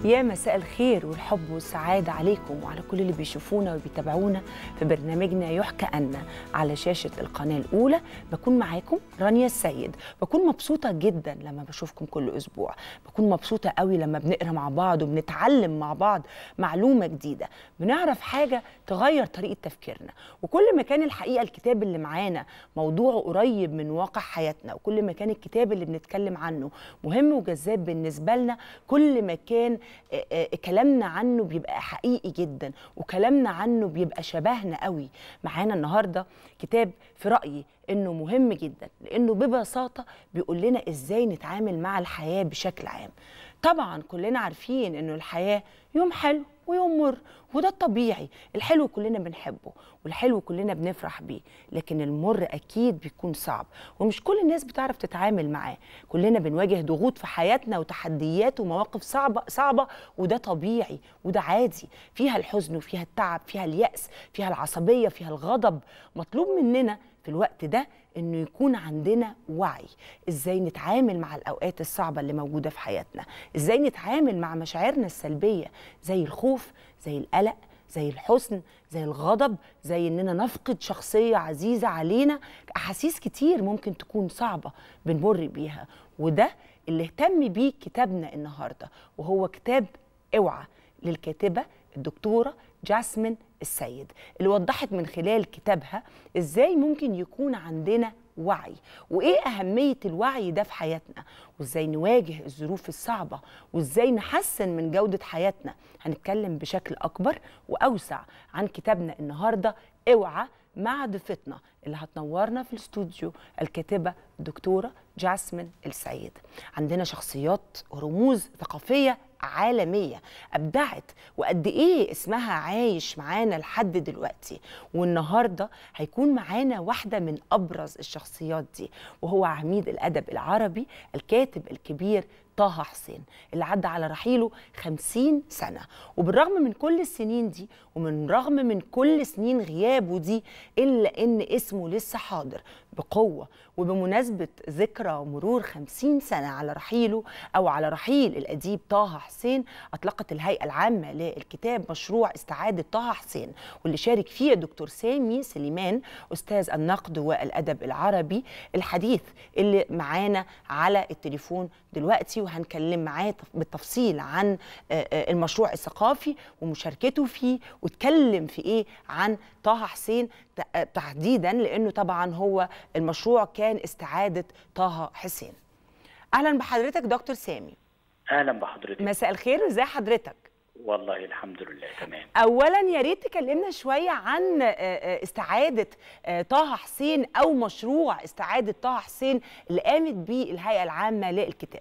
يا مساء الخير والحب والسعادة عليكم وعلى كل اللي بيشوفونا وبيتابعونا في برنامجنا يحكى أن على شاشة القناة الأولى بكون معاكم رانيا السيد بكون مبسوطة جدا لما بشوفكم كل أسبوع بكون مبسوطة قوي لما بنقرأ مع بعض وبنتعلم مع بعض معلومة جديدة بنعرف حاجة تغير طريقة تفكيرنا وكل ما كان الحقيقة الكتاب اللي معانا موضوعه قريب من واقع حياتنا وكل ما كان الكتاب اللي بنتكلم عنه مهم وجذاب بالنسبة لنا كل ما كان آه، آه، كلامنا عنه بيبقى حقيقي جدا وكلامنا عنه بيبقى شبهنا قوي معانا النهارده كتاب في رأيي انه مهم جدا لانه ببساطه بيقول لنا ازاي نتعامل مع الحياه بشكل عام طبعا كلنا عارفين انه الحياه يوم حلو ويوم مر وده الطبيعي الحلو كلنا بنحبه والحلو كلنا بنفرح بيه لكن المر اكيد بيكون صعب ومش كل الناس بتعرف تتعامل معاه كلنا بنواجه ضغوط في حياتنا وتحديات ومواقف صعبه صعبه وده طبيعي وده عادي فيها الحزن وفيها التعب فيها اليأس فيها العصبيه فيها الغضب مطلوب مننا في الوقت ده انه يكون عندنا وعي ازاي نتعامل مع الاوقات الصعبه اللي موجوده في حياتنا ازاي نتعامل مع مشاعرنا السلبيه زي الخوف زي القلق زي الحزن زي الغضب زي اننا نفقد شخصيه عزيزه علينا احاسيس كتير ممكن تكون صعبه بنمر بيها وده اللي اهتم بيه كتابنا النهارده وهو كتاب اوعى للكاتبه الدكتوره جاسمين السيد اللي وضحت من خلال كتابها ازاي ممكن يكون عندنا وعي وايه اهميه الوعي ده في حياتنا وازاي نواجه الظروف الصعبه وازاي نحسن من جوده حياتنا هنتكلم بشكل اكبر واوسع عن كتابنا النهارده اوعى مع ضيفتنا اللي هتنورنا في الاستوديو الكاتبه الدكتوره جاسمين السيد عندنا شخصيات ورموز ثقافيه عالمية أبدعت وقد إيه اسمها عايش معانا لحد دلوقتي والنهاردة هيكون معانا واحدة من أبرز الشخصيات دي وهو عميد الأدب العربي الكاتب الكبير طه حسين اللي عدى على رحيله خمسين سنة وبالرغم من كل السنين دي ومن رغم من كل سنين غيابه دي إلا إن اسمه لسه حاضر بقوة وبمناسبة ذكرى مرور خمسين سنة على رحيله أو على رحيل الأديب طه حسين أطلقت الهيئة العامة للكتاب مشروع استعادة طه حسين واللي شارك فيه الدكتور سامي سليمان أستاذ النقد والأدب العربي الحديث اللي معانا على التليفون دلوقتي وهنكلم معاه بالتفصيل عن آه، آه، المشروع الثقافي ومشاركته فيه واتكلم في ايه عن طه حسين ت- آه، تحديدا لانه طبعا هو المشروع كان استعاده طه حسين اهلا بحضرتك دكتور سامي اهلا بحضرتك مساء الخير ازي حضرتك والله الحمد لله تمام اولا يا ريت تكلمنا شويه عن آه، آه، استعاده آه، طه حسين او مشروع استعاده طه حسين اللي قامت بيه الهيئه العامه للكتاب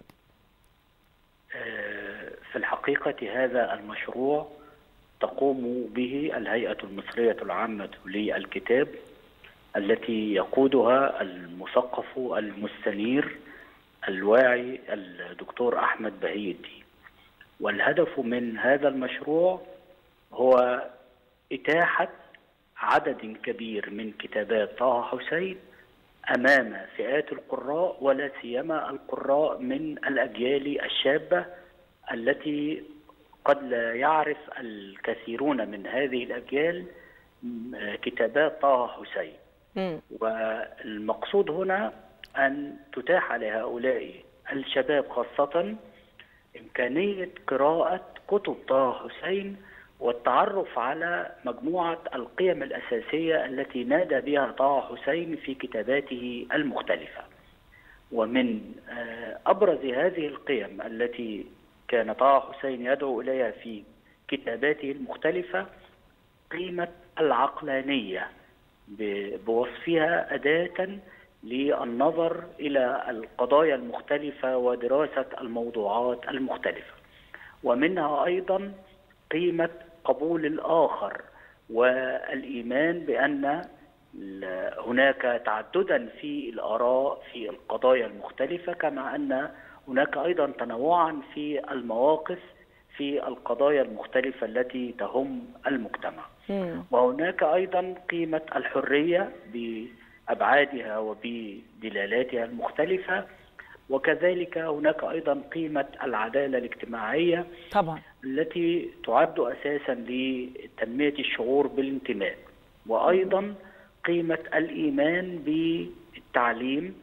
آه، في الحقيقة هذا المشروع تقوم به الهيئة المصرية العامة للكتاب التي يقودها المثقف المستنير الواعي الدكتور أحمد بهي الدين والهدف من هذا المشروع هو إتاحة عدد كبير من كتابات طه حسين امام فئات القراء ولا سيما القراء من الاجيال الشابه التي قد لا يعرف الكثيرون من هذه الاجيال م- كتابات طه حسين مم. والمقصود هنا ان تتاح لهؤلاء الشباب خاصه امكانيه قراءه كتب طه حسين والتعرف على مجموعه القيم الاساسيه التي نادى بها طه حسين في كتاباته المختلفه. ومن آه، ابرز هذه القيم التي كان طه حسين يدعو اليها في كتاباته المختلفه قيمه العقلانيه ب- بوصفها اداه للنظر الى القضايا المختلفه ودراسه الموضوعات المختلفه. ومنها ايضا قيمه قبول الاخر والايمان بان ال- هناك تعددا في الاراء في القضايا المختلفه كما ان هناك ايضا تنوعا في المواقف في القضايا المختلفه التي تهم المجتمع. مم. وهناك ايضا قيمه الحريه بابعادها وبدلالاتها المختلفه وكذلك هناك أيضا قيمة العدالة الاجتماعية طبعا التي تعد أساسا لتنمية الشعور بالانتماء وأيضا قيمة الإيمان بالتعليم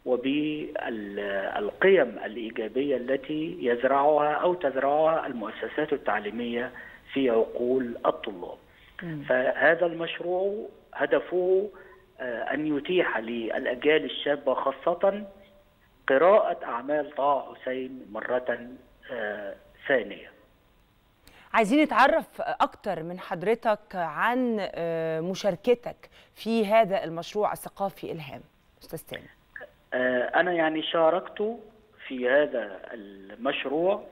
وبالقيم الإيجابية التي يزرعها أو تزرعها المؤسسات التعليمية في عقول الطلاب فهذا المشروع هدفه أن يتيح للأجيال الشابة خاصة قراءة أعمال طه حسين مرة ثانية عايزين نتعرف أكتر من حضرتك عن مشاركتك في هذا المشروع الثقافي إلهام أستاذ تامر أنا يعني شاركت في هذا المشروع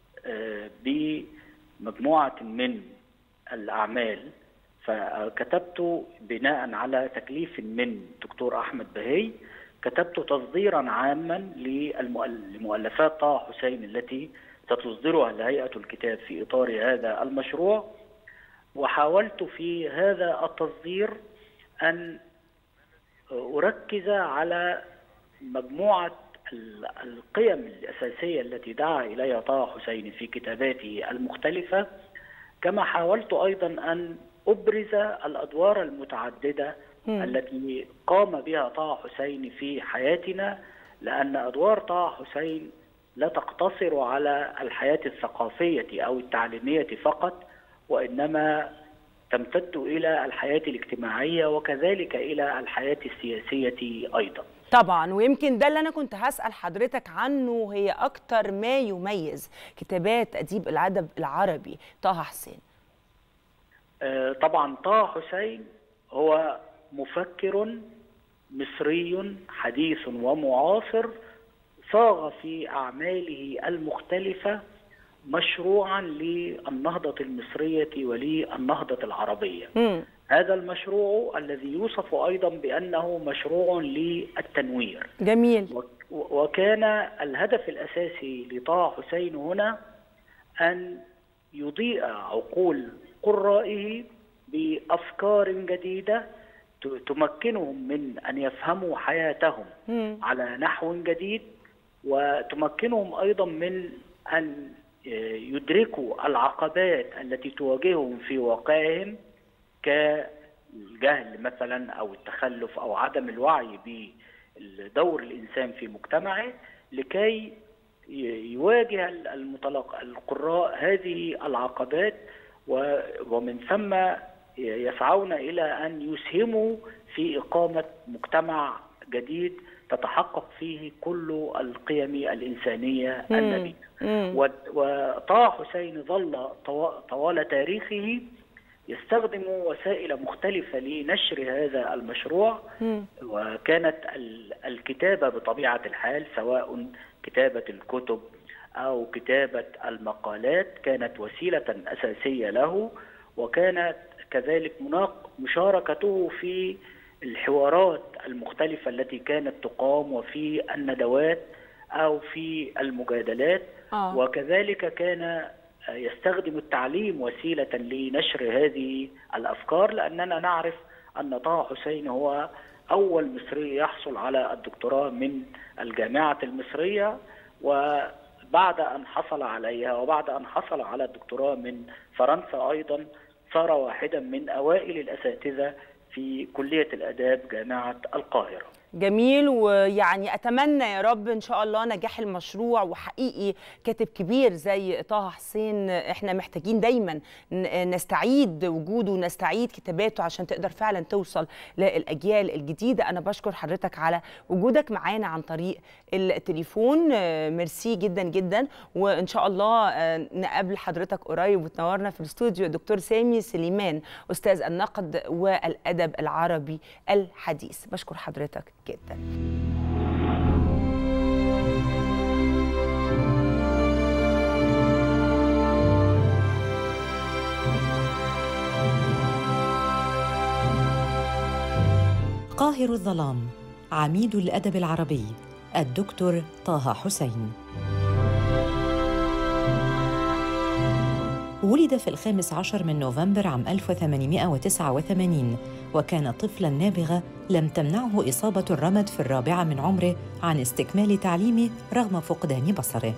بمجموعة من الأعمال فكتبت بناء على تكليف من دكتور أحمد بهي كتبت تصديرا عاما لمؤلفات طه حسين التي ستصدرها الهيئة الكتاب في إطار هذا المشروع وحاولت في هذا التصدير أن أركز على مجموعة القيم الأساسية التي دعا إليها طه حسين في كتاباته المختلفة كما حاولت أيضا أن أبرز الأدوار المتعددة م. التي قام بها طه حسين في حياتنا لأن أدوار طه حسين لا تقتصر على الحياة الثقافية أو التعليمية فقط وإنما تمتد إلى الحياة الاجتماعية وكذلك إلى الحياة السياسية أيضا طبعا ويمكن ده اللي انا كنت هسال حضرتك عنه هي اكتر ما يميز كتابات اديب الادب العربي طه حسين آه طبعا طه حسين هو مفكر مصري حديث ومعاصر صاغ في اعماله المختلفه مشروعا للنهضه المصريه وللنهضه العربيه م. هذا المشروع الذي يوصف ايضا بانه مشروع للتنوير جميل وكان الهدف الاساسي لطه حسين هنا ان يضيء عقول قرائه بافكار جديده تمكنهم من ان يفهموا حياتهم م. على نحو جديد وتمكنهم ايضا من ان يدركوا العقبات التي تواجههم في واقعهم كالجهل مثلا او التخلف او عدم الوعي بدور الانسان في مجتمعه لكي يواجه المتلقى القراء هذه العقبات ومن ثم يسعون الى ان يسهموا في اقامه مجتمع جديد تتحقق فيه كل القيم الانسانيه النبيله وطه حسين ظل طوال تاريخه يستخدم وسائل مختلفة لنشر هذا المشروع م. وكانت الكتابة بطبيعة الحال سواء كتابة الكتب أو كتابة المقالات كانت وسيلة أساسية له وكانت كذلك مشاركته في الحوارات المختلفة التي كانت تقام وفي الندوات أو في المجادلات آه. وكذلك كان يستخدم التعليم وسيلة لنشر هذه الأفكار لأننا نعرف أن طه حسين هو أول مصري يحصل على الدكتوراه من الجامعة المصرية وبعد أن حصل عليها وبعد أن حصل على الدكتوراه من فرنسا أيضا صار واحدا من أوائل الأساتذة في كلية الآداب جامعة القاهرة جميل ويعني اتمنى يا رب ان شاء الله نجاح المشروع وحقيقي كاتب كبير زي طه حسين احنا محتاجين دايما نستعيد وجوده ونستعيد كتاباته عشان تقدر فعلا توصل للاجيال الجديده انا بشكر حضرتك على وجودك معانا عن طريق التليفون ميرسي جدا جدا وان شاء الله نقابل حضرتك قريب وتنورنا في الاستوديو دكتور سامي سليمان استاذ النقد والادب العربي الحديث بشكر حضرتك جدا قاهر الظلام عميد الادب العربي الدكتور طه حسين ولد في الخامس عشر من نوفمبر عام 1889 وكان طفلاً نابغة لم تمنعه إصابة الرمد في الرابعة من عمره عن استكمال تعليمه رغم فقدان بصره.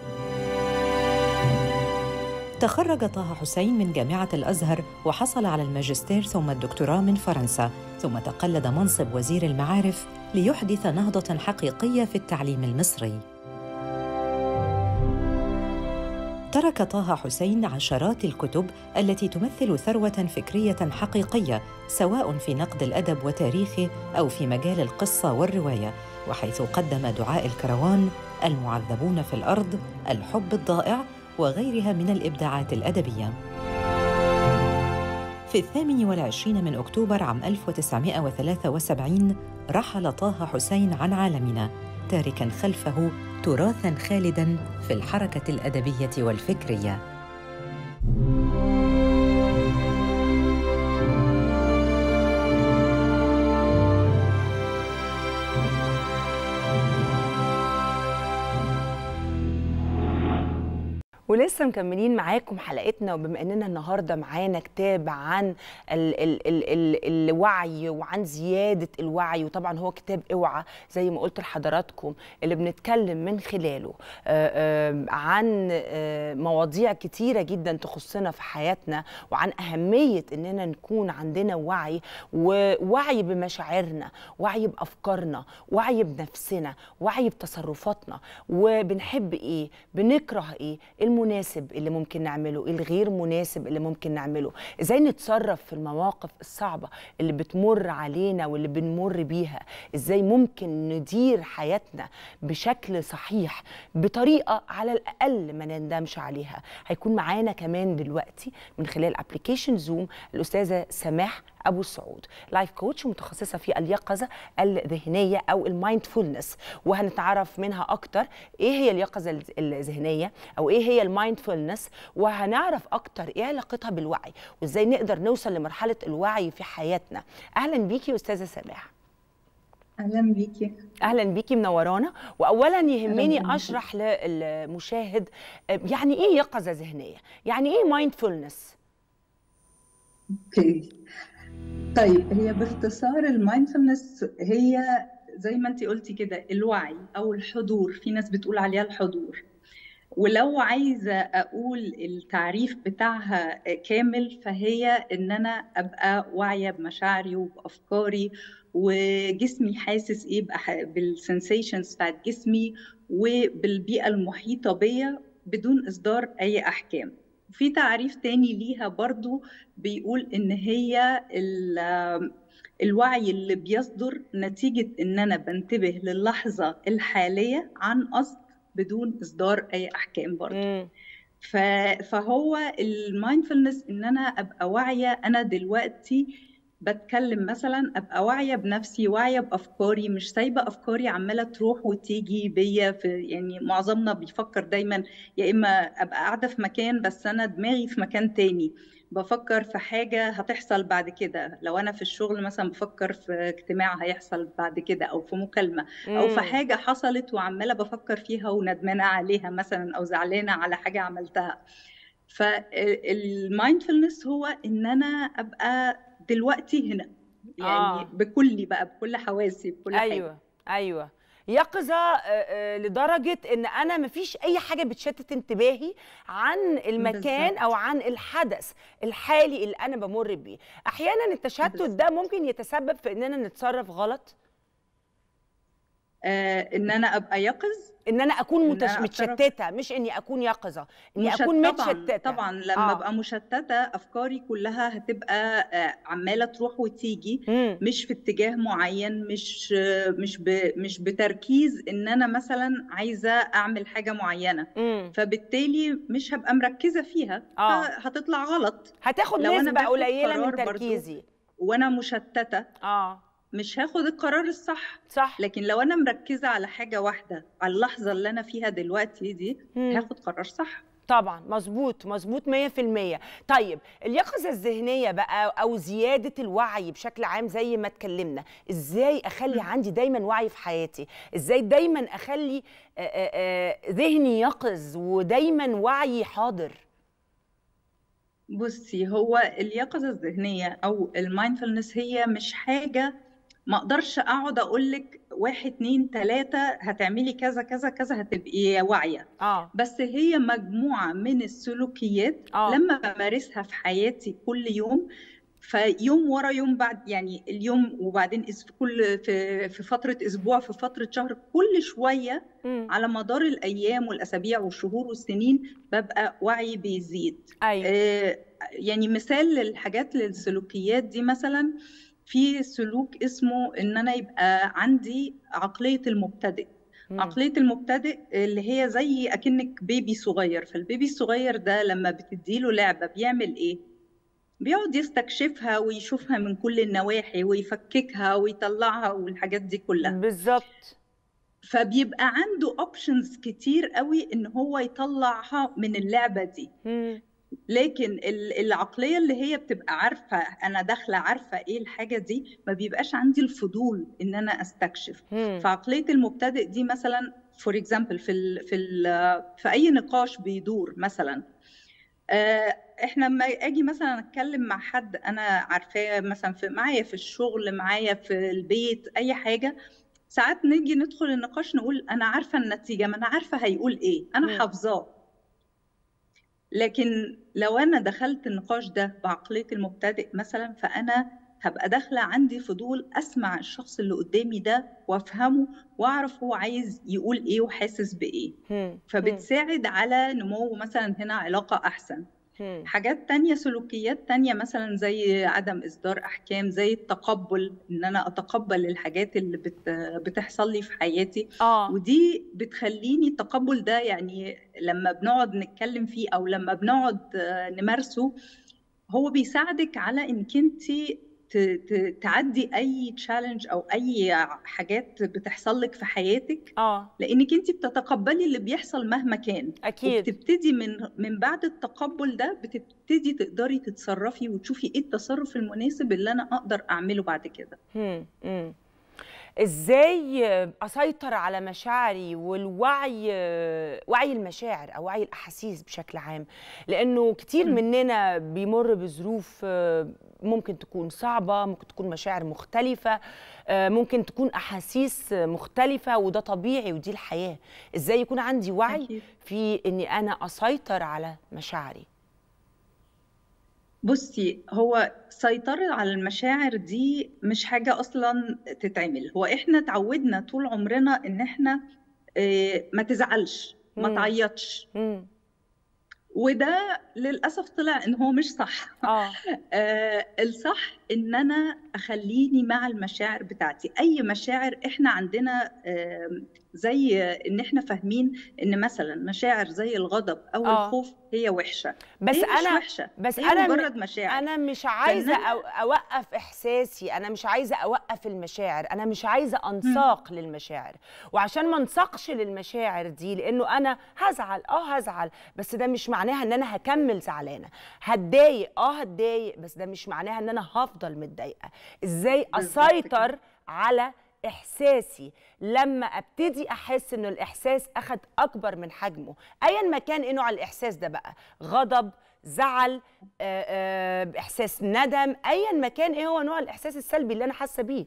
تخرج طه حسين من جامعة الأزهر وحصل على الماجستير ثم الدكتوراه من فرنسا ثم تقلد منصب وزير المعارف ليحدث نهضة حقيقية في التعليم المصري ترك طه حسين عشرات الكتب التي تمثل ثروة فكرية حقيقية سواء في نقد الأدب وتاريخه أو في مجال القصة والرواية وحيث قدم دعاء الكروان المعذبون في الأرض الحب الضائع وغيرها من الإبداعات الأدبية في الثامن والعشرين من أكتوبر عام 1973 رحل طه حسين عن عالمنا تاركا خلفه تراثا خالدا في الحركة الأدبية والفكرية ولسه مكملين معاكم حلقتنا وبما اننا النهارده معانا كتاب عن ال ال ال ال الوعي وعن زياده الوعي وطبعا هو كتاب اوعى زي ما قلت لحضراتكم اللي بنتكلم من خلاله آآ آآ عن آآ مواضيع كتيره جدا تخصنا في حياتنا وعن اهميه اننا نكون عندنا وعي ووعي بمشاعرنا وعي بافكارنا وعي بنفسنا وعي بتصرفاتنا وبنحب ايه بنكره ايه المناسب اللي ممكن نعمله الغير مناسب اللي ممكن نعمله ازاي نتصرف في المواقف الصعبة اللي بتمر علينا واللي بنمر بيها ازاي ممكن ندير حياتنا بشكل صحيح بطريقة على الأقل ما نندمش عليها هيكون معانا كمان دلوقتي من خلال ابلكيشن زوم الأستاذة سماح ابو السعود لايف كوتش متخصصه في اليقظه الذهنيه او المايندفولنس وهنتعرف منها اكتر ايه هي اليقظه الذهنيه او ايه هي المايندفولنس وهنعرف اكتر ايه علاقتها بالوعي وازاي نقدر نوصل لمرحله الوعي في حياتنا اهلا بيكي استاذه سماح اهلا بيكي اهلا بيكي منورانا واولا يهمني اشرح للمشاهد يعني ايه يقظه ذهنيه يعني ايه مايندفولنس اوكي طيب هي باختصار المايندفولنس هي زي ما انت قلتي كده الوعي او الحضور في ناس بتقول عليها الحضور ولو عايزه اقول التعريف بتاعها كامل فهي ان انا ابقى واعيه بمشاعري وبافكاري وجسمي حاسس ايه بالسنسيشنز بتاعت جسمي وبالبيئه المحيطه بيا بدون اصدار اي احكام في تعريف تاني ليها برضو بيقول ان هي الوعي اللي بيصدر نتيجة ان انا بنتبه للحظة الحالية عن قصد بدون اصدار اي احكام برضو فهو المايندفولنس ان انا ابقى واعية انا دلوقتي بتكلم مثلا ابقى واعيه بنفسي واعيه بافكاري مش سايبه افكاري عماله تروح وتيجي بيا في يعني معظمنا بيفكر دايما يا اما ابقى قاعده في مكان بس انا دماغي في مكان تاني بفكر في حاجة هتحصل بعد كده لو أنا في الشغل مثلا بفكر في اجتماع هيحصل بعد كده أو في مكالمة أو في حاجة حصلت وعمالة بفكر فيها وندمانة عليها مثلا أو زعلانة على حاجة عملتها فالمايندفولنس هو إن أنا أبقى دلوقتي هنا يعني آه. بكلي بقى بكل حواسي بكل ايوه حاجة. ايوه يقظه لدرجه ان انا مفيش اي حاجه بتشتت انتباهي عن المكان بالزبط. او عن الحدث الحالي اللي انا بمر بيه احيانا التشتت بالزبط. ده ممكن يتسبب في اننا نتصرف غلط آه ان انا ابقى يقظ ان انا اكون متش... أنا متشتته مش اني اكون يقظه اني مشت... اكون طبعًا متشتته طبعا لما آه. ابقى مشتته افكاري كلها هتبقى عماله تروح وتيجي مم. مش في اتجاه معين مش مش ب... مش بتركيز ان انا مثلا عايزه اعمل حاجه معينه مم. فبالتالي مش هبقى مركزه فيها آه. هتطلع غلط هتاخد نسبه قليله من تركيزي وانا مشتته اه مش هاخد القرار الصح صح لكن لو انا مركزه على حاجه واحده على اللحظه اللي انا فيها دلوقتي دي مم. هاخد قرار صح طبعا مظبوط مظبوط 100% طيب اليقظه الذهنيه بقى او زياده الوعي بشكل عام زي ما اتكلمنا ازاي اخلي عندي دايما وعي في حياتي ازاي دايما اخلي آآ آآ ذهني يقظ ودايما وعي حاضر بصي هو اليقظة الذهنية أو المايندفولنس هي مش حاجة ما اقدرش اقعد اقول لك واحد اتنين تلاتة هتعملي كذا كذا كذا هتبقي واعية اه بس هي مجموعة من السلوكيات آه. لما بمارسها في حياتي كل يوم فيوم ورا يوم بعد يعني اليوم وبعدين إس- في كل في في فترة أسبوع في فترة شهر كل شوية مم. على مدار الأيام والأسابيع والشهور والسنين ببقى وعي بيزيد ايوه آه، يعني مثال للحاجات للسلوكيات دي مثلا في سلوك اسمه ان انا يبقى عندي عقلية المبتدئ مم. عقلية المبتدئ اللي هي زي اكنك بيبي صغير فالبيبي الصغير ده لما بتديله لعبة بيعمل ايه بيقعد يستكشفها ويشوفها من كل النواحي ويفككها ويطلعها والحاجات دي كلها بالظبط فبيبقى عنده اوبشنز كتير قوي ان هو يطلعها من اللعبة دي مم. لكن ال- العقلية اللي هي بتبقى عارفة أنا داخلة عارفة إيه الحاجة دي ما بيبقاش عندي الفضول إن أنا أستكشف مم. فعقلية المبتدئ دي مثلا فور اكزامبل في ال في ال في أي نقاش بيدور مثلا آه، احنا لما اجي مثلا اتكلم مع حد انا عارفاه مثلا في معايا في الشغل معايا في البيت اي حاجه ساعات نيجي ندخل النقاش نقول انا عارفه النتيجه ما انا عارفه هيقول ايه مم. انا حافظاه لكن لو انا دخلت النقاش ده بعقليه المبتدئ مثلا فانا هبقى داخله عندي فضول اسمع الشخص اللي قدامي ده وافهمه واعرف هو عايز يقول ايه وحاسس بايه مم. فبتساعد على نمو مثلا هنا علاقه احسن مم. حاجات تانية سلوكيات تانية مثلا زي عدم إصدار أحكام زي التقبل إن أنا أتقبل الحاجات اللي بت بتحصل لي في حياتي اه ودي بتخليني التقبل ده يعني لما بنقعد نتكلم فيه أو لما بنقعد آه، نمارسه هو بيساعدك على إنك أنت تعدي أي تشالنج أو أي مهمات بتحصل لك في حياتك اه لأنك أنت بتتقبلي اللي بيحصل مهما كان اكيد وبتبتدي من من بعد التقبل ده بتبتدي تقدري تتصرفي وتشوفي ايه التصرف المناسب اللي انا اقدر اعمله بعد كده مم. مم. ازاي اسيطر على مشاعري والوعي وعي المشاعر او وعي الاحاسيس بشكل عام لانه كتير مم. مننا بيمر بظروف آه، ممكن تكون صعبه ممكن تكون مشاعر مختلفه آه، ممكن تكون احاسيس مختلفه وده طبيعي ودي الحياه ازاي يكون عندي وعي أكيد. في اني انا اسيطر على مشاعري بصي هو سيطرة على المشاعر دي مش حاجة أصلا تتعمل هو إحنا اتعودنا طول عمرنا إن إحنا آه، ما تزعلش ما مم. تعيطش مم. وده للأسف طلع إن هو مش صح اه آه الصح ان انا اخليني مع المشاعر بتاعتي اي مشاعر احنا عندنا آه زي ان احنا فاهمين ان مثلا مشاعر زي الغضب او آه. الخوف هي وحشه بس هي مش انا وحشه بس هي انا م- مجرد مشاعر انا مش عايزه فإنما- أو اوقف احساسي انا مش عايزه اوقف المشاعر انا مش عايزه انساق للمشاعر وعشان ما انساقش للمشاعر دي لانه انا هزعل اه هزعل بس ده مش معناها ان انا هكمل زعلانه هتضايق اه هتضايق بس ده مش معناها ان انا هفضل متضايقه ازاي بالظبط اسيطر كده. على احساسي لما ابتدي احس انه الاحساس اخد اكبر من حجمه ايا ما كان ايه نوع الاحساس ده بقى غضب زعل آه، آه، احساس ندم ايا ما كان ايه هو نوع الاحساس السلبي اللي انا حاسه بيه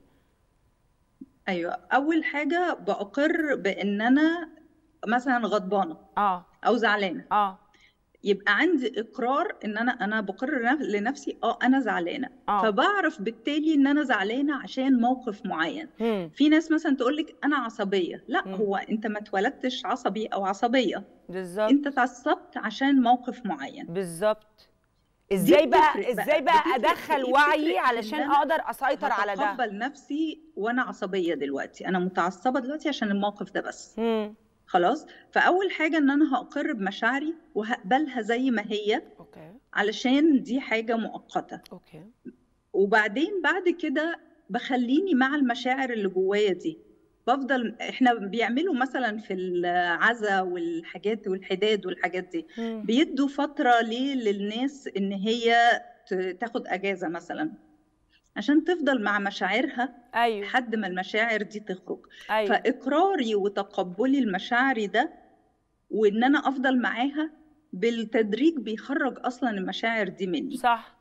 ايوه اول حاجه باقر بان انا مثلا غضبانه اه او زعلانه اه يبقى عندي اقرار ان انا انا بقرر نف- لنفسي اه انا زعلانه آه. فبعرف بالتالي ان انا زعلانه عشان موقف معين مم. في ناس مثلا تقول لك انا عصبيه لا مم. هو انت ما اتولدتش عصبي او عصبيه بالظبط انت اتعصبت عشان موقف معين بالظبط ازاي بقى بتفرق بقى. ازاي بقى بتفرق في ادخل إيه؟ وعي بتفرق في علشان إن أنا اقدر اسيطر على ده هتقبل نفسي وانا عصبيه دلوقتي انا متعصبه دلوقتي عشان الموقف ده بس مم. خلاص فاول حاجه ان انا هقر بمشاعري وهقبلها زي ما هي اوكي علشان دي حاجه مؤقته اوكي وبعدين بعد كده بخليني مع المشاعر اللي جوايا دي بفضل احنا بيعملوا مثلا في العزا والحاجات والحداد والحاجات دي مم. بيدوا فترة ليه للناس ان هي ت- تاخد اجازة مثلا عشان تفضل مع مشاعرها ايوه لحد ما المشاعر دي تخرج ايوه فاقراري وتقبلي المشاعر ده وان انا افضل معاها بالتدريج بيخرج اصلا المشاعر دي مني صح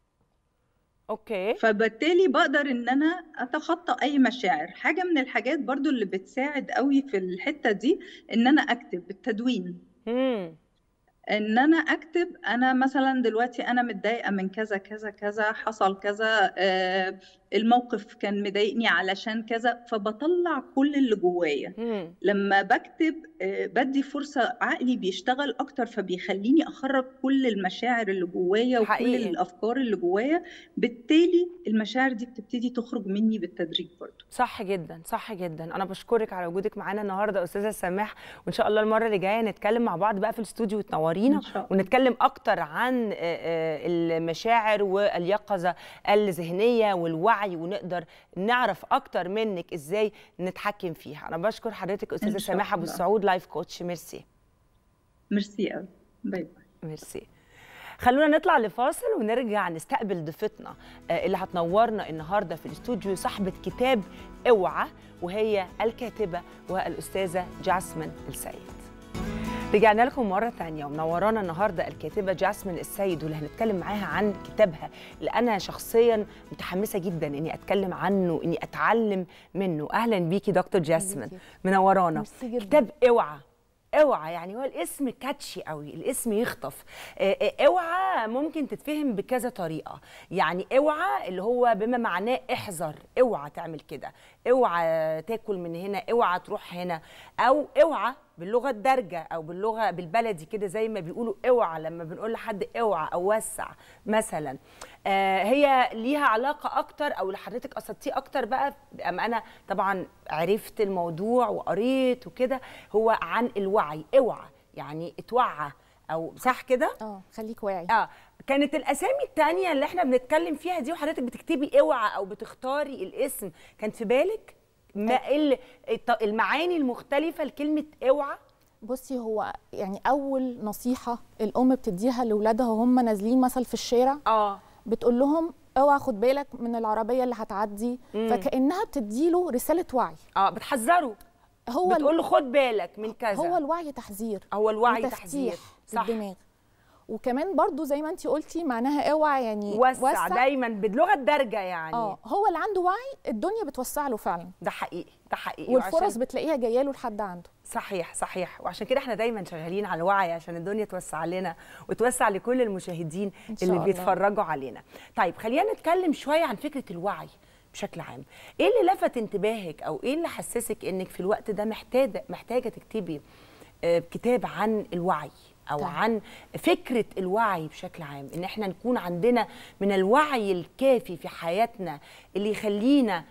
اوكي فبالتالي بقدر ان انا اتخطى اي مشاعر حاجه من الحاجات برضو اللي بتساعد قوي في الحته دي ان انا اكتب التدوين امم ان انا اكتب انا مثلا دلوقتي انا متضايقه من كذا كذا كذا حصل كذا آه الموقف كان مضايقني علشان كذا فبطلع كل اللي جوايا امم لما بكتب آه بدي فرصه عقلي بيشتغل اكتر فبيخليني اخرج كل المشاعر اللي جوايا وكل حقيقي. الافكار اللي جوايا بالتالي المشاعر دي بتبتدي تخرج مني بالتدريج برضو صح جدا صح جدا انا بشكرك على وجودك معانا النهارده استاذه سماح وان شاء الله المره اللي جايه نتكلم مع بعض بقى في الاستوديو وتنورينا إن شاء الله. ونتكلم اكتر عن آه، آه، المشاعر واليقظه الذهنيه والوعي ونقدر نعرف اكتر منك ازاي نتحكم فيها انا بشكر حضرتك استاذه إن شاء سماح ابو الله. السعود لايف كوتش ميرسي ميرسي قوي باي باي ميرسي خلونا نطلع لفاصل ونرجع نستقبل ضيفتنا آه، اللي هتنورنا النهارده في الاستوديو صاحبه كتاب اوعى وهي الكاتبه والاستاذه جاسمين السيد رجعنا لكم مرة تانية ومنورانا النهاردة الكاتبة جاسمين السيد واللي هنتكلم معاها عن كتابها اللي أنا شخصيا متحمسة جدا إني أتكلم عنه إني أتعلم منه أهلا بيكي دكتور جاسمين بيكي. منورانا ميرسي جدا. كتاب اوعى اوعى يعني هو الاسم كاتشي قوي الاسم يخطف آه، آه، اوعى ممكن تتفهم بكذا طريقه يعني اوعى اللي هو بما معناه احذر اوعى تعمل كده اوعى تاكل من هنا اوعى تروح هنا او اوعى باللغه الدارجه او باللغه بالبلدي كده زي ما بيقولوا اوعى لما بنقول لحد اوعى او وسع مثلا آه هي ليها علاقه اكتر او اللي حضرتك قصدتيه اكتر بقى اما انا طبعا عرفت الموضوع وقريت وكده هو عن الوعي اوعى يعني اتوعى او صح كده اه خليك واعي اه كانت الاسامي التانية اللي احنا بنتكلم فيها دي وحضرتك بتكتبي اوعى او بتختاري الاسم كان في بالك ما ال- الط- المعاني المختلفه لكلمه اوعى بصي هو يعني اول نصيحه الام بتديها لاولادها وهم نازلين مثلا في الشارع اه بتقول لهم اوعى خد بالك من العربيه اللي هتعدي مم. فكانها بتديله رساله وعي اه بتحذره هو بتقول له خد بالك من كذا هو الوعي تحذير هو الوعي وتفتيح تحذير صح الدماغ وكمان برضو زي ما انت قلتي معناها اوعى يعني وسع, دايما باللغه الدارجه يعني اه هو اللي عنده وعي الدنيا بتوسع له فعلا ده حقيقي ده حقيقي والفرص وعشان- بتلاقيها جايه له لحد عنده صحيح صحيح وعشان كده احنا دايما شغالين على الوعي عشان الدنيا توسع لنا وتوسع لكل المشاهدين إن شاء اللي الله. بيتفرجوا علينا طيب خلينا نتكلم شويه عن فكره الوعي بشكل عام ايه اللي لفت انتباهك او ايه اللي حسسك انك في الوقت ده محتاجه محتاجه تكتبي آه، كتاب عن الوعي او طيب. عن فكره الوعي بشكل عام ان احنا نكون عندنا من الوعي الكافي في حياتنا اللي يخلينا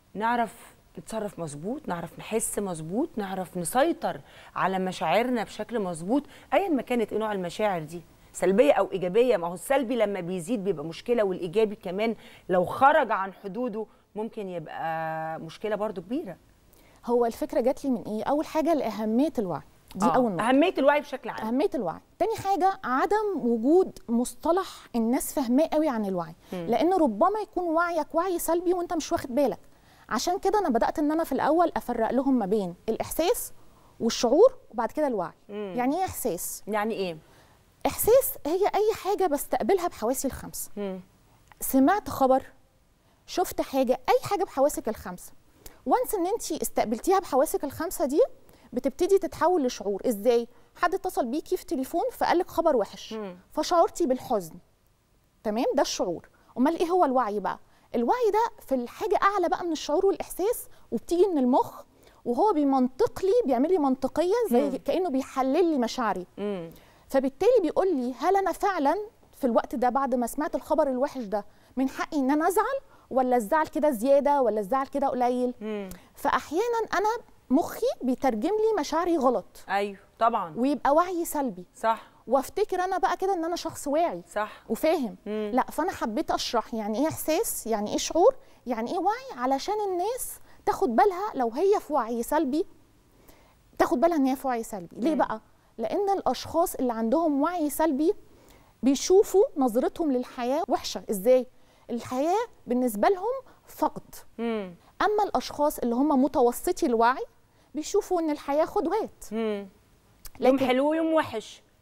نعرف نتصرف مظبوط نعرف نحس مظبوط نعرف نسيطر على مشاعرنا بشكل مظبوط ايا ما كانت ايه نوع المشاعر دي سلبيه او ايجابيه ما هو السلبي لما بيزيد بيبقى مشكله والايجابي كمان لو خرج عن حدوده ممكن يبقى مشكله برضو كبيره هو الفكره جات لي من ايه اول حاجه لاهميه الوعي دي آه، اول نقطه اهميه الوعي بشكل عام أهمية الوعي تاني حاجة عدم وجود مصطلح الناس فاهماه قوي عن الوعي لأن ربما يكون وعيك وعي سلبي وأنت مش واخد بالك عشان كده أنا بدأت إن أنا في الأول أفرق لهم ما بين الإحساس والشعور وبعد كده الوعي يعني إيه إحساس؟ يعني ايه إحساس هي أي حاجة بستقبلها بحواسي الخمسة مم. سمعت خبر شفت حاجة أي حاجة بحواسك الخمسة وانس ان انت استقبلتيها بحواسك الخمسة دي بتبتدي تتحول لشعور ازاي حد اتصل بيكي في تليفون فقال لك خبر وحش مم. فشعرتي بالحزن تمام ده الشعور امال ايه هو الوعي بقى الوعي ده في الحاجه اعلى بقى من الشعور والاحساس وبتيجي من المخ وهو بيمنطق لي بيعمل لي منطقيه زي كانه بيحلل لي مشاعري مم. فبالتالي بيقول لي هل انا فعلا في الوقت ده بعد ما سمعت الخبر الوحش ده من حقي ان انا ازعل ولا الزعل كده زياده ولا الزعل كده قليل مم. فاحيانا انا مخي بيترجم لي مشاعري غلط ايوه طبعا ويبقى وعي سلبي صح وافتكر انا بقى كده ان انا شخص واعي صح وفاهم مم. لا فانا حبيت اشرح يعني ايه احساس يعني ايه شعور يعني ايه وعي علشان الناس تاخد بالها لو هي في وعي سلبي تاخد بالها ان هي في وعي سلبي ليه مم. بقى لان الاشخاص اللي عندهم وعي سلبي بيشوفوا نظرتهم للحياه وحشه ازاي الحياه بالنسبه لهم فقد مم. اما الاشخاص اللي هم متوسطي الوعي بيشوفوا ان الحياه خدوات مم. يوم لكن حلو ويوم وحش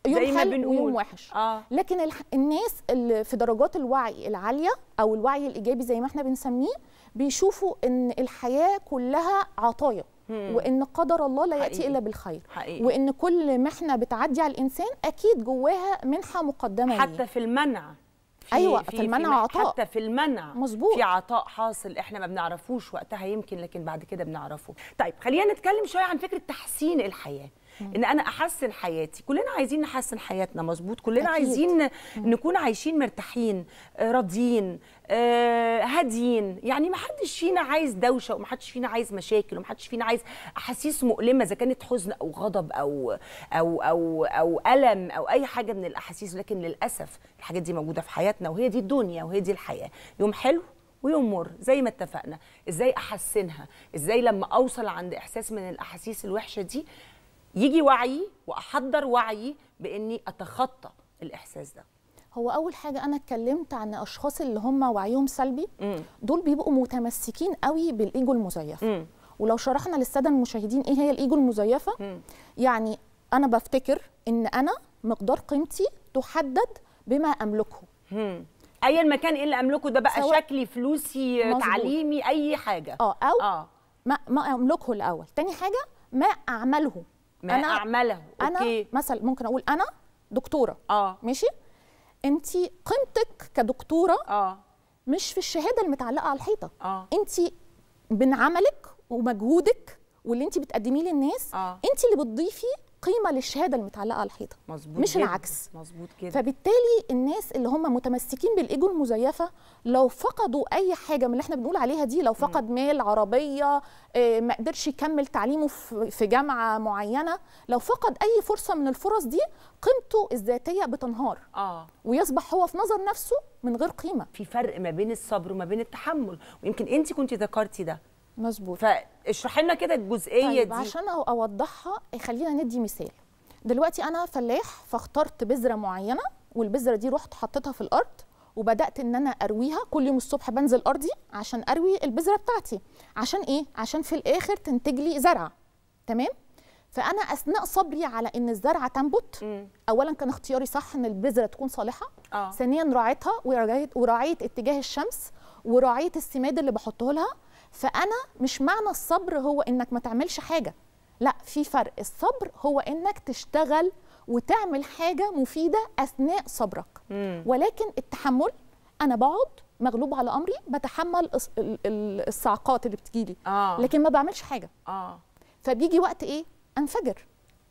يوم زي ما حلو بنقول. ويوم وحش اه لكن الح... الناس اللي في درجات الوعي العاليه او الوعي الايجابي زي ما احنا بنسميه بيشوفوا ان الحياه كلها عطايا وان قدر الله لا ياتي حقيقي. الا بالخير حقيقي وان كل محنه بتعدي على الانسان اكيد جواها منحه مقدمه حتى ليه. في المنع في أيوة، في المنع عطاء. حتى في المنع مظبوط. في عطاء حاصل احنا ما بنعرفوش وقتها يمكن لكن بعد كده بنعرفه طيب خلينا نتكلم شويه عن فكره تحسين الحياه ان انا احسن حياتي كلنا عايزين نحسن حياتنا مظبوط كلنا أكيد. عايزين نكون عايشين مرتاحين آه، راضيين آه، هاديين يعني ما حدش فينا عايز دوشه وما حدش فينا عايز مشاكل وما حدش فينا عايز احاسيس مؤلمه اذا كانت حزن او غضب او او او او الم او اي حاجه من الاحاسيس لكن للاسف الحاجات دي موجوده في حياتنا وهي دي الدنيا وهي دي الحياه يوم حلو ويوم مر زي ما اتفقنا ازاي احسنها ازاي لما اوصل عند احساس من الاحاسيس الوحشه دي يجي وعي واحضر وعي باني اتخطى الاحساس ده هو اول حاجه انا اتكلمت عن اشخاص اللي هم وعيهم سلبي مم. دول بيبقوا متمسكين قوي بالايجو المزيف مم. ولو شرحنا للساده المشاهدين ايه هي الايجو المزيفه مم. يعني انا بفتكر ان انا مقدار قيمتي تحدد بما املكه مم. ايا ما كان ايه اللي املكه ده بقى سواء- شكلي فلوسي مظبوط. تعليمي اي حاجه اه او اه ما ما املكه الاول تاني حاجه ما اعمله ما أنا- اعمله انا اوكي مثلا ممكن اقول انا دكتوره اه ماشي انت قيمتك كدكتوره اه مش في الشهاده المتعلقه على الحيطه اه انت من عملك ومجهودك واللي انت بتقدميه للناس اه انت اللي بتضيفي قيمه للشهاده المتعلقه على الحيطه مظبوط مش جداً. العكس. مظبوط كده فبالتالي الناس اللي هم متمسكين بالايجو المزيفه لو فقدوا اي حاجه من اللي احنا بنقول عليها دي لو فقد مال عربيه آه، ما قدرش يكمل تعليمه في في جامعه معينه لو فقد اي فرصه من الفرص دي قيمته الذاتيه بتنهار اه ويصبح هو في نظر نفسه من غير قيمه في فرق ما بين الصبر وما بين التحمل ويمكن انت كنت ذكرتي ده مظبوط فاشرحي لنا كده الجزئيه طيب دي عشان أو- اوضحها خلينا ندي مثال دلوقتي انا فلاح فاخترت بذره معينه والبذره دي رحت حطيتها في الارض وبدات ان انا ارويها كل يوم الصبح بنزل ارضي عشان اروي البذره بتاعتي عشان ايه عشان في الاخر تنتج لي زرع تمام فانا اثناء صبري على ان الزرعه تنبت مم. اولا كان اختياري صح ان البذره تكون صالحه اه ثانيا راعيتها وراعيت وراعيت اتجاه الشمس وراعيت السماد اللي بحطه لها فانا مش معنى الصبر هو انك ما تعملش حاجه لا في فرق الصبر هو انك تشتغل وتعمل حاجه مفيده اثناء صبرك مم. ولكن التحمل انا بقعد مغلوب على امري بتحمل الص- ال- ال- الصعقات اللي بتجيلي اه لكن ما بعملش حاجه اه فبيجي وقت ايه انفجر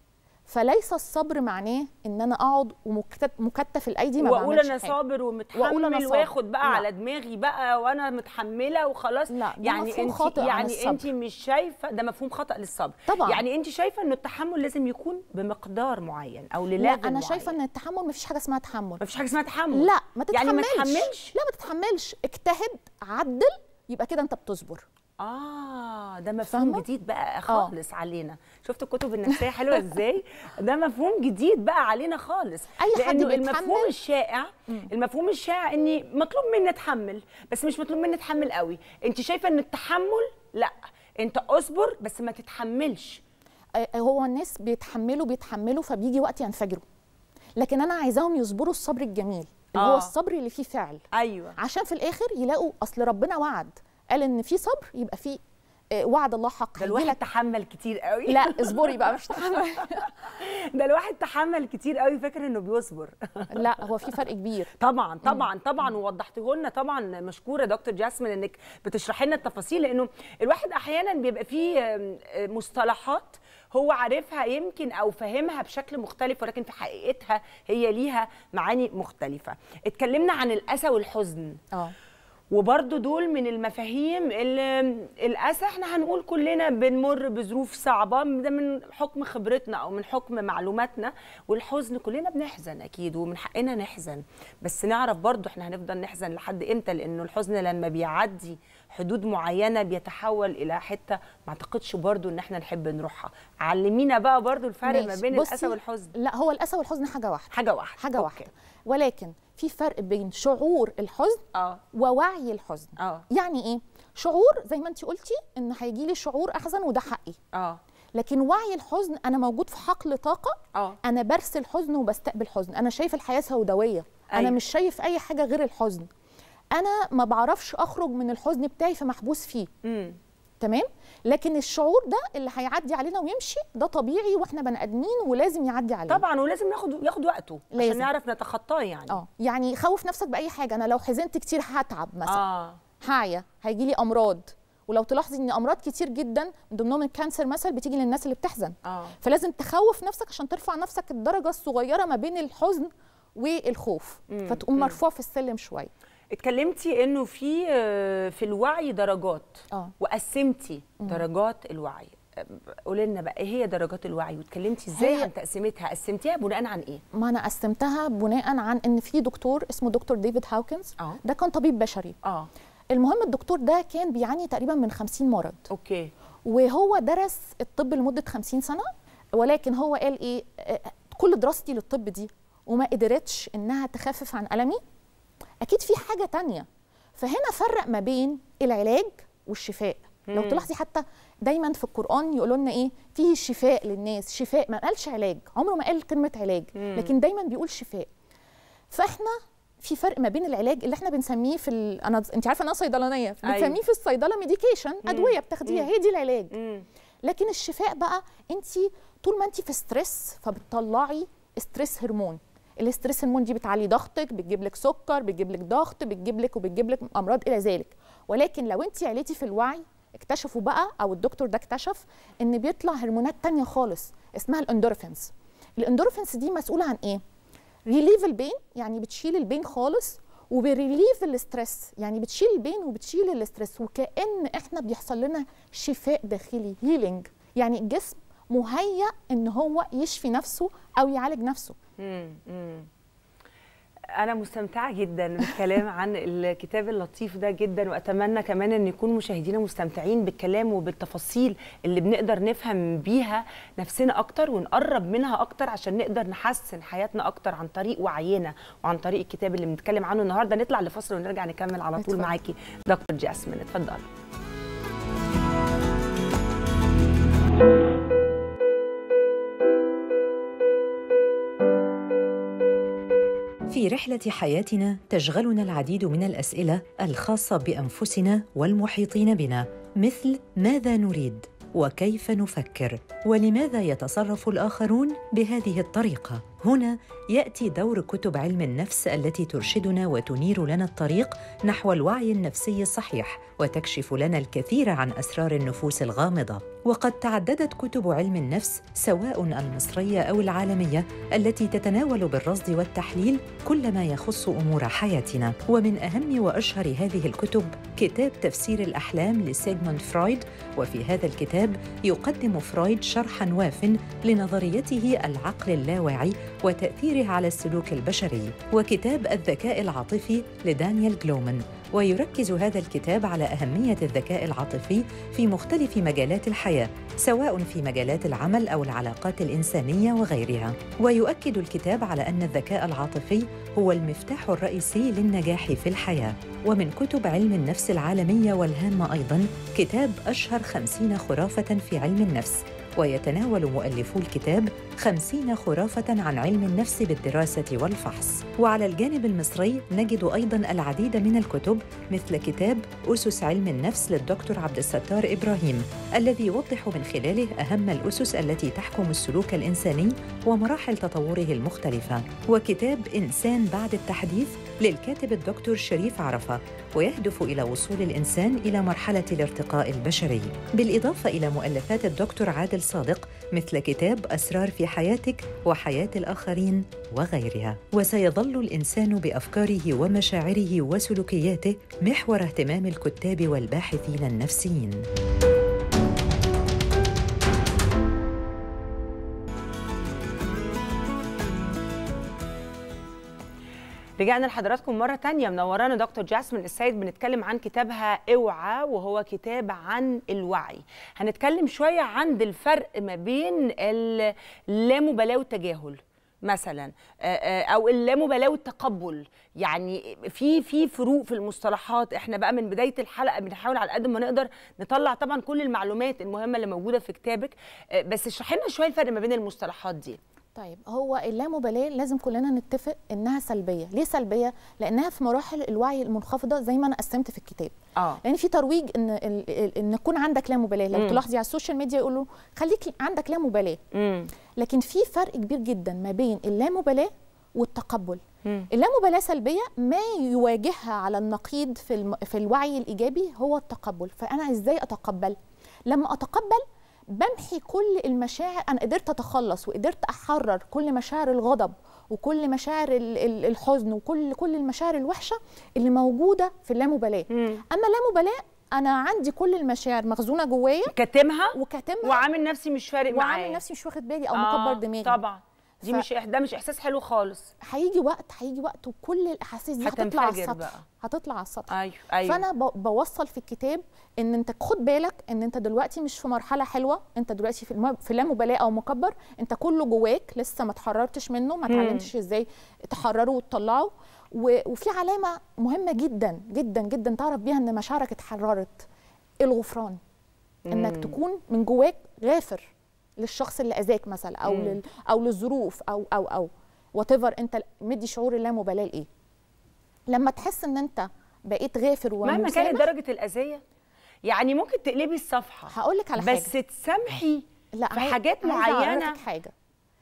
فليس الصبر معناه ان انا اقعد ومكتف الايدي ما واقول بعملش انا حاجة. صابر وأقول أنا ومتحمل صابر. واخد بقى لا. على دماغي بقى وانا متحمله وخلاص لا، ده يعني مفهوم انت خاطئ عن يعني الصبر. انت مش شايفه ده مفهوم خطا للصبر طبعا. يعني انت شايفه ان التحمل لازم يكون بمقدار معين او لا لليفل انا شايفه معين. ان التحمل مفيش حاجه اسمها تحمل مفيش حاجه اسمها تحمل لا ما تتحملش يعني ما تتحملش لا ما تتحملش اجتهد عدل يبقى كده انت بتصبر اه ده مفهوم فاهمة؟ جديد بقى خالص علينا شفتوا الكتب النفسيه حلوه ازاي ده مفهوم جديد بقى علينا خالص أي حد لأنه بيتحمل- المفهوم الشائع المفهوم الشائع اني مطلوب مني اتحمل بس مش مطلوب مني اتحمل قوي انت شايفه ان التحمل لا انت اصبر بس ما تتحملش آه، هو الناس بيتحملوا بيتحملوا فبيجي وقت ينفجروا لكن انا عايزاهم يصبروا الصبر الجميل اللي آه. هو الصبر اللي فيه فعل ايوه عشان في الاخر يلاقوا اصل ربنا وعد قال ان في صبر يبقى في آه، وعد الله حق ده الواحد هيجيلك- تحمل كتير قوي لا اصبري بقى مش تحمل ده الواحد تحمل كتير قوي فاكر انه بيصبر لا هو في فرق كبير طبعا طبعا طبعا ووضحته لنا طبعا مشكوره دكتور جاسمين انك بتشرحي لنا التفاصيل لانه الواحد احيانا بيبقى فيه آم، آه، مصطلحات هو عارفها يمكن او فاهمها بشكل مختلف ولكن في حقيقتها هي ليها معاني مختلفه اتكلمنا عن الاسى والحزن اه وبرضو دول من المفاهيم اللي الاسى احنا هنقول كلنا بنمر بظروف صعبه ده من حكم خبرتنا او من حكم معلوماتنا والحزن كلنا بنحزن اكيد ومن حقنا نحزن بس نعرف برضو احنا هنفضل نحزن لحد امتى لانه الحزن لما بيعدي حدود معينه بيتحول الى حته ما اعتقدش برضو ان احنا نحب نروحها علمينا بقى برضو الفرق ما ماشي. بين بصي، الاسى والحزن لا هو الاسى والحزن حاجه واحده حاجه واحده حاجه أوكي. واحده ولكن في فرق بين شعور الحزن اه ووعي الحزن اه يعني ايه شعور زي ما انت قلتي ان هيجي لي شعور احزن وده حقي اه لكن وعي الحزن انا موجود في حقل طاقه اه انا برسل حزن وبستقبل حزن انا شايف الحياه سوداويه انا أيوة. مش شايف اي حاجه غير الحزن انا ما بعرفش اخرج من الحزن بتاعي فمحبوس فيه امم تمام لكن الشعور ده اللي هيعدي علينا ويمشي ده طبيعي واحنا بني ادمين ولازم يعدي علينا طبعا ولازم ناخد ياخد وقته عشان لازم. نعرف نتخطاه يعني اه يعني خوف نفسك باي حاجه انا لو حزنت كتير هتعب مثلا اه هعيا هيجي لي امراض ولو تلاحظي ان امراض كتير جدا من ضمنهم الكانسر مثلا بتيجي للناس اللي بتحزن اه فلازم تخوف نفسك عشان ترفع نفسك الدرجه الصغيره ما بين الحزن والخوف مم، فتقوم مم. مرفوع في السلم شويه اتكلمتي انه في آه، في الوعي درجات اه وقسمتي درجات الوعي قولي لنا بقى ايه هي درجات الوعي واتكلمتي ازاي هي- عن تقسيمتها قسمتيها بناء عن ايه ما انا قسمتها بناء عن ان في دكتور اسمه دكتور ديفيد هاوكنز اه ده كان طبيب بشري اه المهم الدكتور ده كان بيعاني تقريبا من 50 مرض اوكي وهو درس الطب لمده 50 سنه ولكن هو قال ايه آه، كل دراستي للطب دي وما قدرتش انها تخفف عن المي اكيد في حاجه تانية فهنا فرق ما بين العلاج والشفاء لو مم. تلاحظي حتى دايما في القران يقولوا لنا ايه فيه شفاء للناس شفاء ما قالش علاج عمره ما قال كلمه علاج مم. لكن دايما بيقول شفاء فاحنا في فرق ما بين العلاج اللي احنا بنسميه في ال... انا انت عارفه ان انا صيدلانيه أيوة. بنسميه في الصيدله ميديكيشن ادويه بتاخديها مم. هي دي العلاج امم لكن الشفاء بقى انت طول ما انت في ستريس فبتطلعي ستريس هرمون الاستريس هرمون دي بتعلي ضغطك بتجيب لك سكر بتجيب لك ضغط بتجيب لك وبتجيب لك امراض الى ذلك ولكن لو انت عليتي في الوعي اكتشفوا بقى او الدكتور ده اكتشف ان بيطلع هرمونات تانية خالص اسمها الاندورفينز الاندورفينز دي مسؤوله عن ايه ريليف البين يعني بتشيل البين خالص وبريليف الاسترس يعني بتشيل البين وبتشيل الاسترس وكأن احنا بيحصل لنا شفاء داخلي هيلينج يعني الجسم مهيأ ان هو يشفي نفسه او يعالج نفسه امم انا مستمتعه جدا بالكلام عن الكتاب اللطيف ده جدا واتمنى كمان ان يكون مشاهدينا مستمتعين بالكلام وبالتفاصيل اللي بنقدر نفهم بيها نفسنا اكتر ونقرب منها اكتر عشان نقدر نحسن حياتنا اكتر عن طريق وعينا وعن طريق الكتاب اللي بنتكلم عنه النهارده نطلع لفاصل ونرجع نكمل على طول اتفضل. معاكي دكتور جاسمين اتفضلي في رحلة حياتنا تشغلنا العديد من الأسئلة الخاصة بأنفسنا والمحيطين بنا، مثل ماذا نريد؟ وكيف نفكر؟ ولماذا يتصرف الآخرون بهذه الطريقة؟ هنا يأتي دور كتب علم النفس التي ترشدنا وتنير لنا الطريق نحو الوعي النفسي الصحيح وتكشف لنا الكثير عن أسرار النفوس الغامضة. وقد تعددت كتب علم النفس سواء المصرية أو العالمية التي تتناول بالرصد والتحليل كل ما يخص امور حياتنا ومن اهم واشهر هذه الكتب كتاب تفسير الاحلام لسيغموند فرويد وفي هذا الكتاب يقدم فرويد شرحا واف لنظريته العقل اللاواعي وتاثيره على السلوك البشري وكتاب الذكاء العاطفي لدانيال جلومان ويركز هذا الكتاب على اهميه الذكاء العاطفي في مختلف مجالات الحياه سواء في مجالات العمل او العلاقات الانسانيه وغيرها ويؤكد الكتاب على ان الذكاء العاطفي هو المفتاح الرئيسي للنجاح في الحياه ومن كتب علم النفس العالميه والهامه ايضا كتاب اشهر خمسين خرافه في علم النفس ويتناول مؤلفو الكتاب خمسين خرافة عن علم النفس بالدراسة والفحص وعلى الجانب المصري نجد أيضا العديد من الكتب مثل كتاب أسس علم النفس للدكتور عبد الستار إبراهيم الذي يوضح من خلاله أهم الأسس التي تحكم السلوك الإنساني ومراحل تطوره المختلفة وكتاب إنسان بعد التحديث للكاتب الدكتور شريف عرفة ويهدف إلى وصول الإنسان إلى مرحلة الارتقاء البشري بالإضافة إلى مؤلفات الدكتور عادل صادق مثل كتاب أسرار في حياتك وحياة الآخرين وغيرها وسيظل الإنسان بأفكاره ومشاعره وسلوكياته محور اهتمام الكتاب والباحثين النفسيين رجعنا لحضراتكم مرة تانية منورانا دكتور جاسمين السيد بنتكلم عن كتابها اوعى وهو كتاب عن الوعي هنتكلم شوية عن الفرق ما بين اللامبالاة والتجاهل مثلا او اللامبالاه والتقبل يعني في في فروق في المصطلحات احنا بقى من بدايه الحلقه بنحاول على قد ما نقدر نطلع طبعا كل المعلومات المهمه اللي موجوده في كتابك بس اشرحي لنا شويه الفرق ما بين المصطلحات دي طيب هو اللامبالاه لازم كلنا نتفق انها سلبيه ليه سلبيه لانها في مراحل الوعي المنخفضه زي ما انا قسمت في الكتاب اه لان في ترويج ان ان يكون عندك لا مبالاه لو تلاحظي على السوشيال ميديا يقولوا خليك عندك لا مبالاه لكن في فرق كبير جدا ما بين اللامبالاه والتقبل اللامبالاه سلبيه ما يواجهها على النقيض في الم... في الوعي الايجابي هو التقبل فانا ازاي اتقبل لما اتقبل بمحي كل المشاعر انا قدرت اتخلص وقدرت احرر كل مشاعر الغضب وكل مشاعر الحزن وكل كل المشاعر الوحشه اللي موجوده في اللامبالاه اما اللامبالاه انا عندي كل المشاعر مخزونه جوايا كاتمها وكاتمها وعامل نفسي مش فارق معايا وعامل نفسي مش واخد بالي او آه مكبر دماغي طبعا دي ف... مش ده مش احساس حلو خالص هيجي وقت هيجي وقت وكل الاحاسيس دي هتطلع على السطح بقى. هتطلع على السطح ايوه ايوه فانا ب... بوصل في الكتاب ان انت خد بالك ان انت دلوقتي مش في مرحله حلوه انت دلوقتي في الم... في لا مبالاه او مكبر انت كله جواك لسه ما اتحررتش منه ما اتعلمتش ازاي تحرره وتطلعه و... وفي علامه مهمه جدا جدا جدا تعرف بيها ان مشاعرك اتحررت الغفران انك تكون من جواك غافر للشخص اللي اذاك مثلا او مم. لل او للظروف او او او وات انت مدي شعور اللامبالاه لايه لما تحس ان انت بقيت غافر مهما كانت درجه الاذيه يعني ممكن تقلبي الصفحه هقول لك على حاجه بس تسامحي لا في حاجات معينه حاجه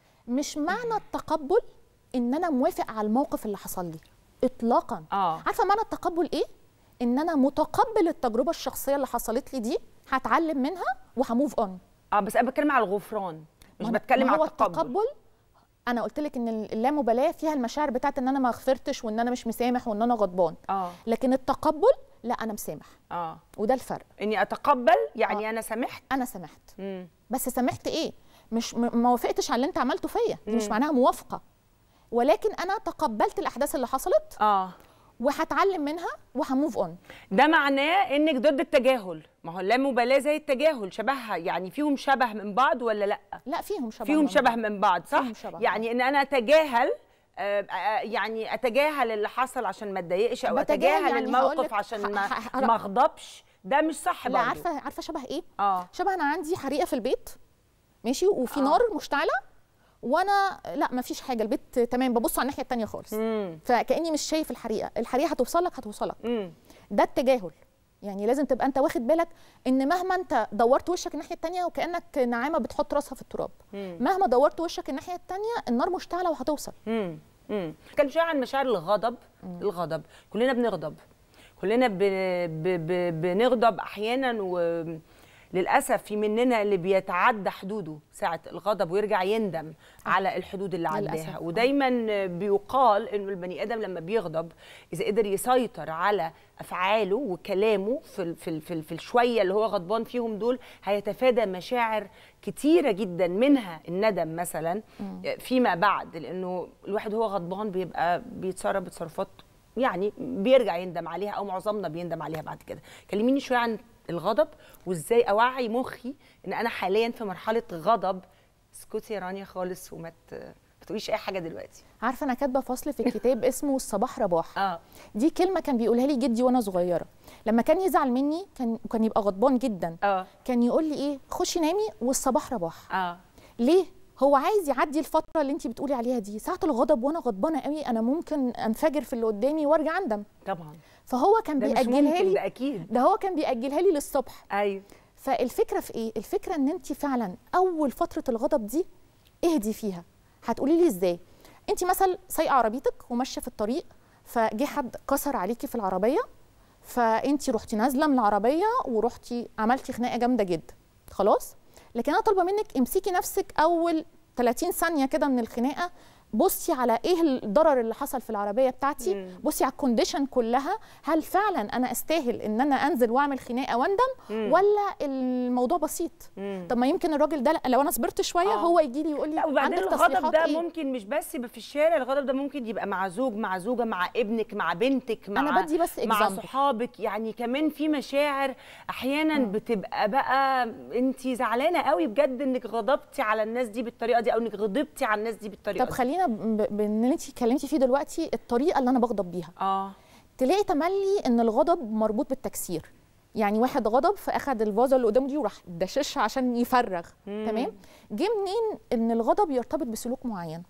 مش معنى التقبل ان انا موافق على الموقف اللي حصل لي اطلاقا اه عارفه معنى التقبل ايه ان انا متقبل التجربه الشخصيه اللي حصلت لي دي هتعلم منها وهموف اون اه بس انا بتكلم على الغفران مش ما- بتكلم ما على هو التقبل التقبل انا قلت لك ان اللامبالاه فيها المشاعر بتاعت ان انا ما غفرتش وان انا مش مسامح وان انا غضبان اه لكن التقبل لا انا مسامح اه وده الفرق اني اتقبل يعني آه. انا سامحت انا سامحت مم. بس سامحت ايه مش م- ما وافقتش على اللي انت عملته فيا دي مش مم. معناها موافقه ولكن انا تقبلت الاحداث اللي حصلت اه وهتعلم منها وهموف اون ده معناه انك ضد التجاهل ما هو اللامبالاه زي التجاهل شبهها يعني فيهم شبه من بعض ولا لا لا فيهم شبه فيهم من شبه بعض. من بعض صح فيهم شبه. يعني ان انا اتجاهل آه، آه، يعني اتجاهل اللي حصل عشان ما اتضايقش او بتجاهل اتجاهل يعني هقولك الموقف عشان ما ح- ح- ما اغضبش ده مش صح لا برضه عارفه عارفه شبه ايه اه شبه انا عندي حريقه في البيت ماشي وفي آه. نار مشتعله وانا لا ما فيش حاجه البيت تمام ببص على الناحيه التانية خالص امم فكاني مش شايف الحريقه الحريقه هتوصلك هتوصلك امم ده التجاهل يعني لازم تبقى انت واخد بالك ان مهما انت دورت وشك الناحيه التانية وكانك نعامه بتحط راسها في التراب مهما دورت وشك الناحيه التانية النار مشتعله وهتوصل امم امم كان شويه عن مشاعر الغضب الغضب كلنا بنغضب كلنا ب... ب... ب... بنغضب احيانا وللاسف في مننا اللي بيتعدى حدوده ساعه الغضب ويرجع يندم على الحدود اللي للأسف، عداها آه. ودايما بيقال انه البني ادم لما بيغضب اذا قدر يسيطر على افعاله وكلامه في ال- في ال- في, ال- في الشويه اللي هو غضبان فيهم دول هيتفادى مشاعر كتيره جدا منها الندم مثلا فيما بعد لانه الواحد وهو غضبان بيبقى بيتصرف بتصرفات يعني بيرجع يندم عليها او معظمنا بيندم عليها بعد كده كلميني شويه عن الغضب وازاي اوعي مخي ان انا حاليا في مرحله غضب اسكتي يا رانيا خالص وما ت- ما تقوليش اي حاجه دلوقتي عارفه انا كاتبه فصل في الكتاب اسمه الصباح رباح اه دي كلمه كان بيقولها لي جدي وانا صغيره لما كان يزعل مني كان كان يبقى غضبان جدا اه كان يقول لي ايه خشي نامي والصباح رباح اه ليه هو عايز يعدي الفتره اللي انت بتقولي عليها دي ساعه الغضب وانا غضبانه قوي انا ممكن انفجر في اللي قدامي وارجع اندم طبعا فهو كان ده مش بيأجلها ممكن لي ده اكيد ده هو كان بيأجلها لي للصبح ايوه فالفكره في ايه الفكره ان انت فعلا اول فتره الغضب دي اهدي فيها هتقولي لي ازاي انت مثلا سايقه عربيتك وماشيه في الطريق فجه حد كسر عليكي في العربيه فانت رحتي نازله من العربيه ورحتي عملتي خناقه جامده جدا خلاص لكن انا طالبه منك امسكي نفسك اول 30 ثانيه كده من الخناقه بصي على ايه الضرر اللي حصل في العربيه بتاعتي مم. بصي على الكونديشن كلها هل فعلا انا استاهل ان انا انزل واعمل خناقه واندم مم. ولا الموضوع بسيط مم. طب ما يمكن الراجل ده لو انا صبرت شويه آه. هو يجي لي يقول لي لا وبعدين عندك الغضب تصريحات ده إيه؟ ممكن مش بس يبقى في الشارع الغضب ده ممكن يبقى مع زوج مع زوجه مع ابنك مع بنتك مع أنا بدي بس مع example. صحابك يعني كمان في مشاعر احيانا بتبقى بقى انت زعلانه قوي بجد انك غضبتي على الناس دي بالطريقه دي او انك غضبتي على الناس دي بالطريقه طب دي خلينا خلينا بان انت اتكلمتي فيه دلوقتي الطريقه اللي انا بغضب بيها اه تلاقي تملي ان الغضب مربوط بالتكسير يعني واحد غضب فاخد الفازه اللي قدامه دي وراح دششها عشان يفرغ مم. تمام جه منين ان الغضب يرتبط بسلوك معين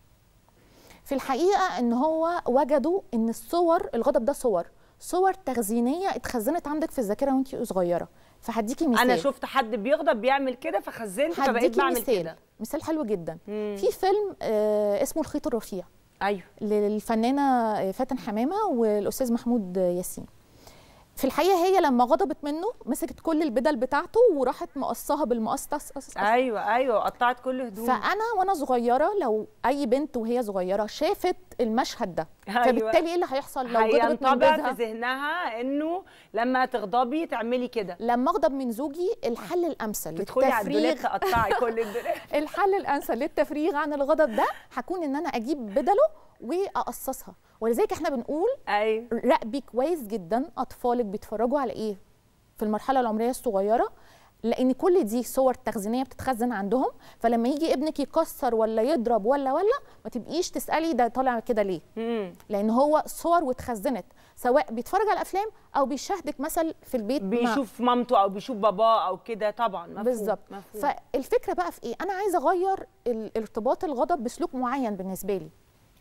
في الحقيقه ان هو وجدوا ان الصور الغضب ده صور صور تخزينيه اتخزنت عندك في الذاكره وانت صغيره فهديكي مثال انا شفت حد بيغضب بيعمل كده فخزنت فبقيت هديكي بعمل مثال كده مثال حلو جدا مم. في فيلم آه اسمه الخيط الرفيع ايوه للفنانه فاتن حمامه والاستاذ محمود ياسين في الحقيقه هي لما غضبت منه مسكت كل البدل بتاعته وراحت مقصاها بالمقص تس- أس- أس- ايوه ايوه قطعت كل هدوم فانا وانا صغيره لو اي بنت وهي صغيره شافت المشهد ده أيوة. فبالتالي ايه اللي هيحصل لو غضبت من هينطبع جوزها في ذهنها انه لما تغضبي تعملي كده لما اغضب من زوجي الحل الامثل تدخلي على الدولاب للتفريغ تقطعي كل الدولاب الحل الامثل للتفريغ عن الغضب ده هكون ان انا اجيب بدله واقصصها ولذلك احنا بنقول ايوه راقبي كويس جدا اطفالك بيتفرجوا على ايه في المرحله العمريه الصغيره لان كل دي صور تخزينيه بتتخزن عندهم فلما يجي ابنك يكسر ولا يضرب ولا ولا ما تبقيش تسالي ده طالع كده ليه مم. لان هو صور واتخزنت سواء بيتفرج على الافلام او بيشاهدك مثل في البيت مع- بيشوف مامته او بيشوف باباه او كده طبعا مفهوم بالظبط مفهوم. فالفكره بقى في ايه انا عايزه اغير ال- ارتباط الغضب بسلوك معين بالنسبه لي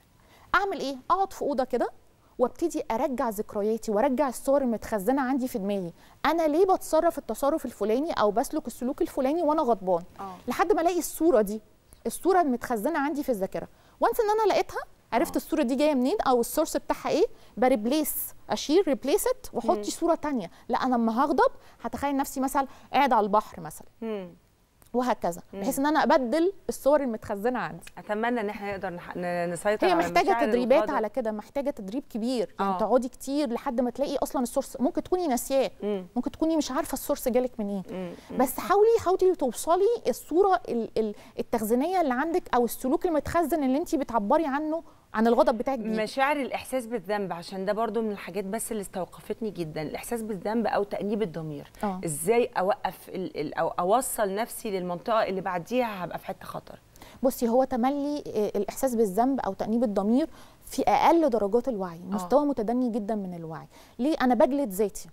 اعمل ايه اقعد في اوضه كده وابتدي ارجع ذكرياتي وارجع الصور المتخزنه عندي في دماغي انا ليه بتصرف التصرف الفلاني او بسلك السلوك الفلاني وانا غضبان آه. لحد ما الاقي الصوره دي الصوره المتخزنه عندي في الذاكره وانس ان انا لقيتها عرفت الصوره دي جايه منين او السورس بتاعها ايه بريبليس اشيل ريبليس ات واحطي صوره تانية لا انا لما هغضب هتخيل نفسي مثلا قاعد على البحر مثلا مم. وهكذا بحيث ان انا ابدل الصور المتخزنه عندي اتمنى ان احنا نقدر نح- ن- نسيطر هي على محتاجه مشاعر تدريبات الغضب. على كده محتاجه تدريب كبير يعني آه. تقعدي كتير لحد ما تلاقي اصلا السورس ممكن تكوني ناسياه مم. ممكن تكوني مش عارفه السورس جالك منين مم. بس حاولي حاولي توصلي الصوره ال- ال- التخزينيه اللي عندك او السلوك المتخزن اللي انت بتعبري عنه عن الغضب بتاعك بيه مشاعر الاحساس بالذنب عشان ده برضو من الحاجات بس اللي استوقفتني جدا الاحساس بالذنب او تانيب الضمير آه. ازاي اوقف ال ال او اوصل نفسي للمنطقه اللي بعديها هبقى في حته خطر بصي هو تملي آه، الاحساس بالذنب او تانيب الضمير في اقل درجات الوعي مستوى متدني جدا من الوعي ليه انا بجلد ذاتي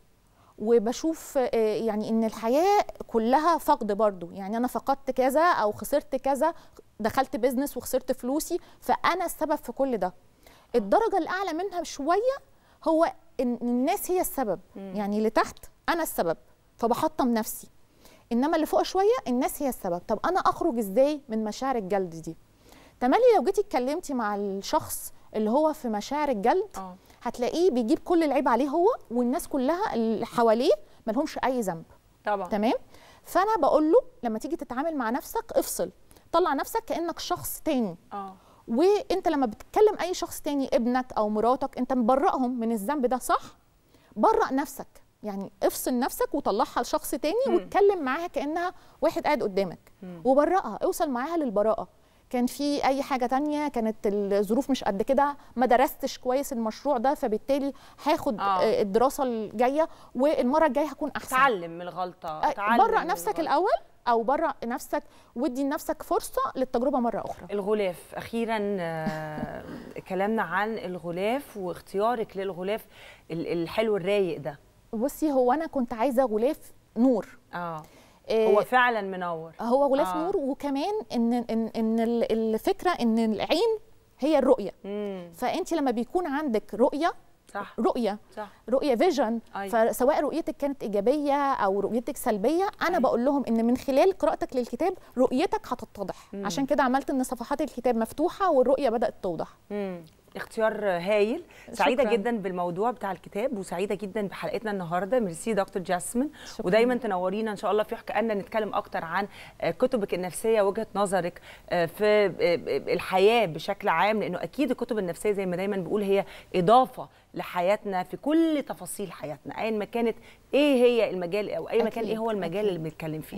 وبشوف آه، يعني ان الحياه كلها فقد برضو يعني انا فقدت كذا او خسرت كذا دخلت بيزنس وخسرت فلوسي فانا السبب في كل ده الدرجه الاعلى منها شويه هو ان الناس هي السبب يعني اللي تحت انا السبب فبحطم نفسي انما اللي فوق شويه الناس هي السبب طب انا اخرج ازاي من مشاعر الجلد دي تملي لو جيتي اتكلمتي مع الشخص اللي هو في مشاعر الجلد اه هتلاقيه بيجيب كل العيب عليه هو والناس كلها اللي حواليه ملهمش اي ذنب طبعا تمام فانا بقول له لما تيجي تتعامل مع نفسك افصل طلع نفسك كانك شخص تاني اه وانت لما بتتكلم اي شخص تاني ابنك او مراتك انت مبرئهم من الذنب ده صح برأ نفسك يعني افصل نفسك وطلعها لشخص تاني واتكلم معاها كانها واحد قاعد قدامك وبرأها اوصل معاها للبراءه كان في اي حاجه تانية كانت الظروف مش قد كده ما درستش كويس المشروع ده فبالتالي هاخد آه. آه. الدراسه الجايه والمره الجايه هكون احسن تعلم من الغلطه آه، تعلم برأ من نفسك الغلطة. الاول او برأ نفسك وادي لنفسك فرصه للتجربه مره اخرى الغلاف اخيرا آه، كلامنا عن الغلاف واختيارك للغلاف ال- الحلو الرايق ده بصي هو انا كنت عايزه غلاف نور اه آه، هو فعلا منور هو غلاف آه. آه. نور وكمان ان ان ان ال- الفكره ان العين هي الرؤيه امم فانت لما بيكون عندك رؤيه صح رؤيه صح رؤيه فيجن أيوة. فسواء رؤيتك كانت ايجابيه او رؤيتك سلبيه انا أيوة. بقول لهم ان من خلال قراءتك للكتاب رؤيتك هتتضح عشان كده عملت ان صفحات الكتاب مفتوحه والرؤيه بدات توضح امم اختيار هايل سعيده شكراً. جدا بالموضوع بتاع الكتاب وسعيده جدا بحلقتنا النهارده ميرسي دكتور جاسمين شكراً. ودايما تنورينا ان شاء الله في حكايه نتكلم اكتر عن آه، كتبك النفسيه وجهه نظرك آه، في آه، آه، الحياه بشكل عام لانه اكيد الكتب النفسيه زي ما دايما بقول هي اضافه لحياتنا في كل تفاصيل حياتنا ايا ما كانت ايه هي المجال او اي مكان أكيد، ايه هو المجال أكيد. اللي بنتكلم فيه أكيد.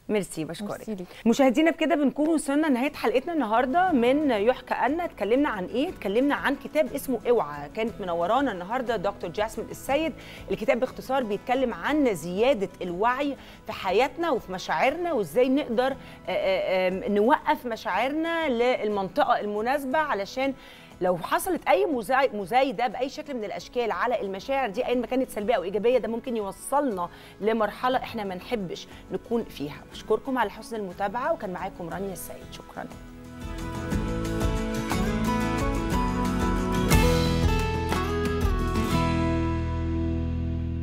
ميرسي بشكرك ميرسي ليك. مشاهدينا بكده بنكون وصلنا لنهايه حلقتنا النهارده من يحكى أن اتكلمنا عن ايه اتكلمنا عن كتاب اسمه اوعى كانت منورانا النهارده دكتور جاسمين السيد الكتاب باختصار بيتكلم عن زياده الوعي في حياتنا وفي مشاعرنا وازاي نقدر آه، آه، آه، نوقف مشاعرنا للمنطقه المناسبه علشان لو حصلت اي مزاي- مزايده باي شكل من الاشكال على المشاعر دي ايا ما كانت سلبيه او ايجابيه ده ممكن يوصلنا لمرحله احنا ما نحبش نكون فيها بشكركم على حسن المتابعه وكان معاكم رانيا السيد شكرا